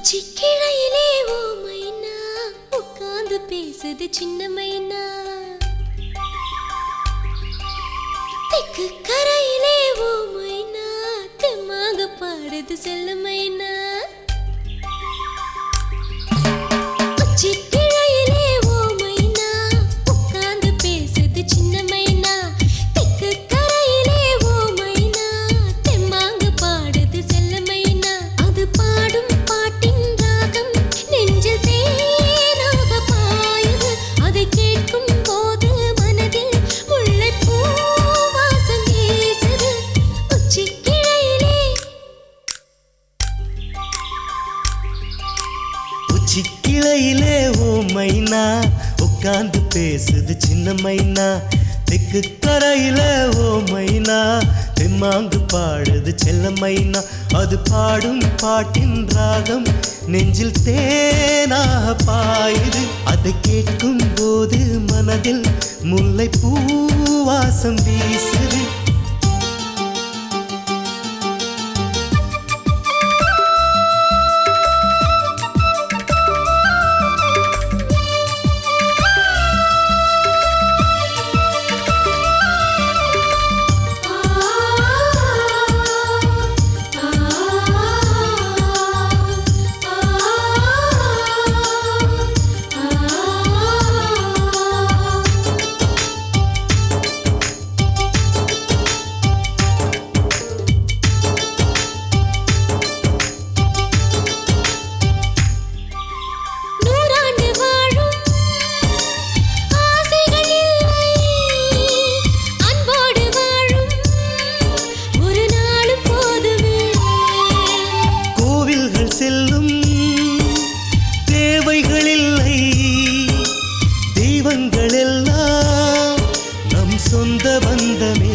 உச்சி கிளையிலே ஓ மைனா உட்கார்ந்து பேசுது சின்ன மைனா தெக்கு கரையிலே ஓ மைனா தெம்மாக பாடுது செல்ல மைனா உச்சி கிளையிலே ஓ மைனா உட்கார்ந்து பேசுது சின்ன மைனா தெக்கு கரையிலே ஓ மைனா தெம்மாங்கு பாடுது செல்ல மைனா அது பாடும் பாட்டின் ராகம் நெஞ்சில் தேனாக பாயுது அதை கேட்கும் போது மனதில் முல்லைப்பூ வாசம் வீசுது உச்சி கிளையிலே உச்சி கிளையிலே ஓ மைனா உட்கார்ந்து பேசுது சின்ன மைனா தெக்கு கரையில ஓ மைனா தெம்மாங்கு பாடுது செல்ல மைனா அது பாடும் பாட்டின் ராகம் நெஞ்சில் தேனாக பாயுது அதை கேட்கும் போது மனதில் முல்லை பூவாசம் வீசுது நூறாண்டு வாழும் ஆசைகள் இல்லை அன்போடு வாழும் ஒரு நாளும் போதுமே கோவில்கள் செல்லும் தேவைகள் இல்லை தெய்வங்கள் எல்லாம் நம் சொந்த பந்தமே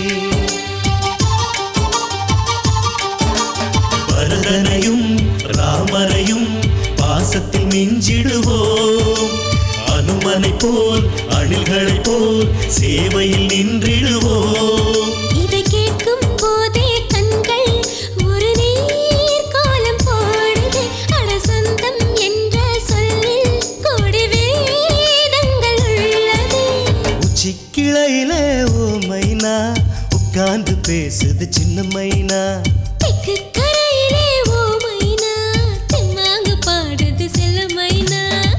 பரதனையும் ராமரையும் பாசத்தில் மிஞ்சிடுவோம் அனுமனை போல் அணில்களை போல் சேவையில் நின்றிடுவோம் இதை கேட்கும் போதே கண்கள் ஒரு நீர் கோலம் போடுது அட சொந்தம் என்ற சொல்லில் கோடி வேதங்கள் உள்ளது உச்சி கிளையில ஓ மைனா உட்கார்ந்து பேசுது சின்ன மைனா தெக்கு கரையிலே ஓ மைனா தெம்மாங்கு பாடுது செல்ல மைனா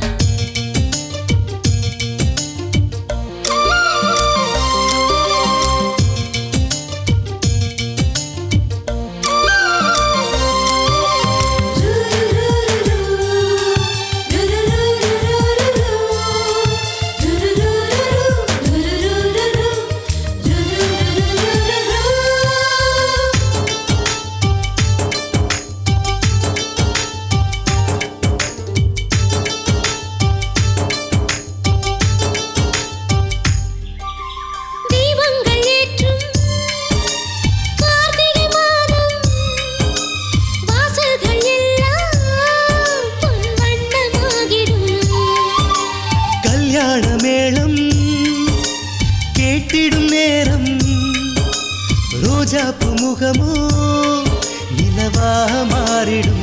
தீபங்கள் ஏற்றும் கார்த்திகை மாதம் வாசல்கள் எல்லாம் பொன் வண்ணமாகிடும் கல்யாண மேளம் கேட்டிடும் நேரம் ரோஜாப்பு முகமோ நிலவாக மாறிடும்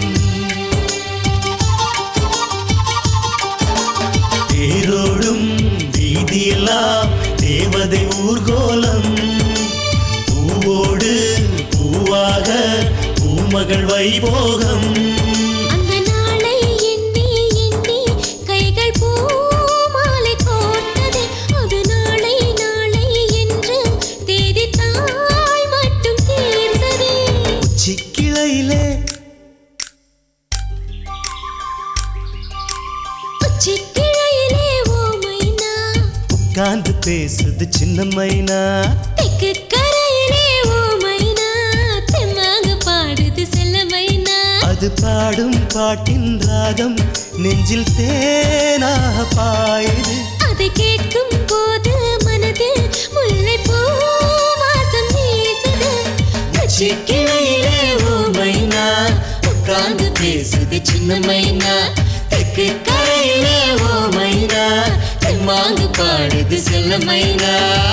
தேரோடும் வீதியெல்லாம் தேவதை ஊர்கோலம் பூவோடு பூவாக பூமகள் வைபோகம் அந்த நாளை எண்ணி எண்ணி கைகள் பூமாலை கோர்த்தது அது நாளை நாளை என்று தேதி தாய் மட்டும் தீர்ந்ததே உச்சி கிளையிலே உச்சி கிளையிலே ஓ மைனா உட்கார்ந்து பேசுது சின்ன மைனா தெக்கு கரையிலே ஓ மைனா தெம்மாக பாடுது செல்ல மைனா அது பாடும் பாட்டின் ராகம் நெஞ்சில் தேனாக பாயுது அதை கேட்கும் போது மனதில் முல்லைப்பூ வாசம் வீசுது உச்சி கிளையிலே ஓ மைனா உட்கார்ந்து பேசுது சின்ன மைனா தெற்கு கரையிலே ஓ மைனா தெம்மாங்கு பாடுது செல்ல மைனா